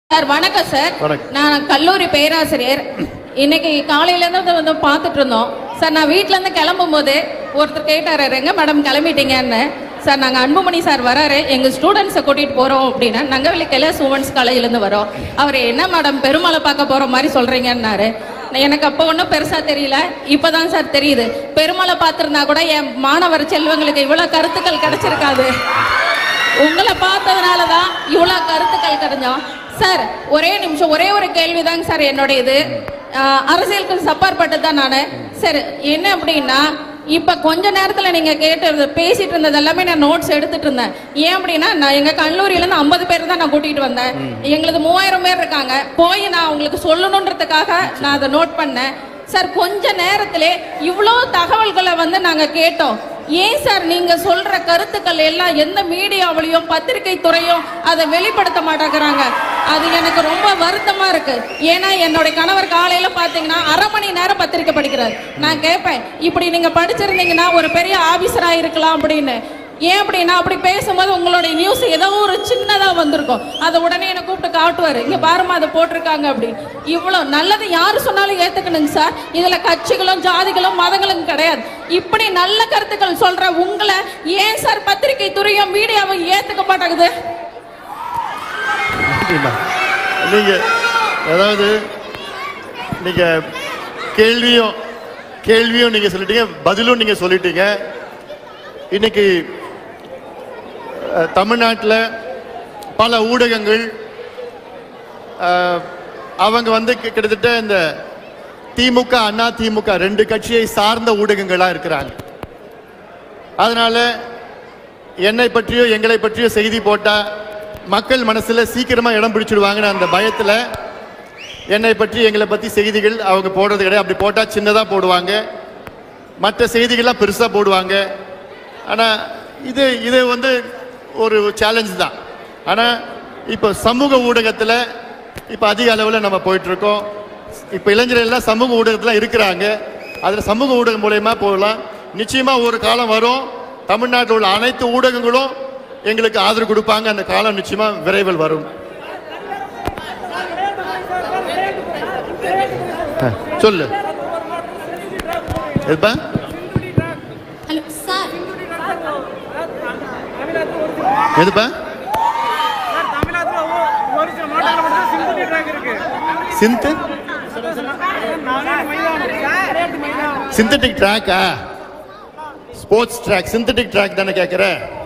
Sir வணக்கம் sir வணக்கம். நான் கல்லூரி பேராசிரியர் இன்னைக்கு காலையில இருந்து வந்து பார்த்துட்டு இருந்தோம் சார் நான் வீட்ல இருந்து கிளம்பும் போது ஒருத்தர் கேட்டாரு எங்க மேடம் கிளம்பிட்டீங்கன்னு சார் நாங்க அன்புமணி சார் வராரு எங்க ஸ்டூடெண்ட்ஸை கூட்டிட்டு போறோம் அப்படின்னா நங்கவெளிக்கையில ஸ்டூடெண்ட்ஸ் காலேஜ்ல இருந்து வரோம் அவர் என்ன மேடம் பெருமாளை பார்க்க போற மாதிரி சொல்றீங்கன்னாரு எனக்கு அப்போ ஒன்றும் பெருசா தெரியல இப்பதான் சார் தெரியுது பெருமாளை பார்த்திருந்தா கூட என் மாணவர் செல்வங்களுக்கு இவ்வளவு கருத்துக்கள் கிடைச்சிருக்காது உங்களை பார்த்ததுனால தான் இவ்வளோ கருத்துக்கள் தெரிஞ்சோம் சார் ஒரே நிமிஷம் ஒரே ஒரு கேள்விதாங்க சார் என்னுடைய இது ஆஹ், அரசியலுக்கு சப்பாற்பட்டு தான் நான் சார் என்ன அப்படின்னா இப்போ கொஞ்ச நேரத்தில் நீங்கள் கேட்டு பேசிட்டு இருந்தது எல்லாமே நான் நோட்ஸ் எடுத்துட்டு இருந்தேன் ஏன் அப்படின்னா நான் எங்கள் கல்லூரியிலேருந்து ஐம்பது பேர் தான் நான் கூட்டிகிட்டு வந்தேன் எங்களது மூவாயிரம் பேர் இருக்காங்க போய் நான் உங்களுக்கு சொல்லணுன்றதுக்காக நான் அதை நோட் பண்ணேன் சார் கொஞ்ச நேரத்திலே இவ்வளோ தகவல்களை வந்து நாங்கள் கேட்டோம் ஏன் சார் நீங்க சொல்ற கருத்துக்கள் எல்லாம் எந்த மீடியாவிலையும் பத்திரிகை துறையும் அதை வெளிப்படுத்த மாட்டேங்கிறாங்க அது எனக்கு ரொம்ப வருத்தமா இருக்கு ஏன்னா என்னுடைய கணவர் காலையில பாத்தீங்கன்னா அரை மணி நேரம் பத்திரிக்கை படிக்கிறார் நான் கேட்பேன் இப்படி நீங்க படிச்சிருந்தீங்கன்னா ஒரு பெரிய ஆபீசரா இருக்கலாம் அப்படின்னு ஏன் அப்படின்னா அப்படி பேசும்போது உங்களுடைய நியூஸ் ஏதோ ஒரு சின்னதா வந்திருக்கும் அதை உடனே என்னை கூப்பிட்டு காட்டுவாரு இங்க பாருமா அதை போட்டிருக்காங்க அப்படின்னு இவ்வளவு நல்லது யாரு சொன்னாலும் ஏத்துக்கணுங்க சார் இதுல கட்சிகளும் ஜாதிகளும் மதங்களும் கிடையாது இப்படி நல்ல கருத்துக்கள் சொல்ற உங்களை ஏன் சார் பத்திரிகை துறையும் மீடியாவும் ஏத்துக்க மாட்டேங்குது அப்படின்னா நீங்க அதாவது நீங்க கேள்வியும் கேள்வியும் நீங்க சொல்லிட்டீங்க பதிலும் நீங்க சொல்லிட்டீங்க இன்னைக்கு அஹ், தமிழ்நாட்டுல பல ஊடகங்கள் அஹ், அவங்க வந்து கி- கிட்டத்தட்ட இந்த திமுக அண்ணா திமுக ரெண்டு கட்சியை சார்ந்த ஊடகங்களா இருக்கிறாங்க அதனால என்னை பற்றியோ எங்களை பற்றியோ செய்தி போட்டா மக்கள் மனசுல சீக்கிரமா இடம் பிடிச்சிடுவாங்கன்னு அந்த பயத்துல என்னை பற்றி எங்களை பத்தி செய்திகள் அவங்க போடுறது கிடையாது அப்படி போட்டா சின்னதா போடுவாங்க மற்ற செய்திகள்லாம் பெருசா போடுவாங்க ஆனா இது இது வந்து ஒரு சேலஞ்ச் தான் ஆனா இப்போ சமூக ஊடகத்துல இப்போ அதிக அளவில் நம்ம போயிட்டு இருக்கோம் இப்போ இளைஞர்கள் எல்லாம் சமூக ஊடகத்துல இருக்கிறாங்க அதுல சமூக ஊடகம் மூலயமா போகலாம் நிச்சயமா ஒரு காலம் வரும் தமிழ்நாட்டில் உள்ள அனைத்து ஊடகங்களும் எங்களுக்கு ஆதரவு கொடுப்பாங்க அந்த காலம் நிச்சயமா விரைவில் வரும் ஆ, சொல்லு எதுப்பா ஹலோ சார் எதுப்பா தமிழ்நாட்டுல ஒ- ஒரு சில மாவட்டங்கள் மட்டும் சிந்தனை ட்ராக் இருக்கு சிந்து நாலாயிரம் மைதானம் விளையாட்டு மைதானம் சிந்தட்டிக் ட்ராக்கா ஸ்போர்ட்ஸ் ட்ராக் சிந்தட்டிக் ட்ராக் தானே கேட்குற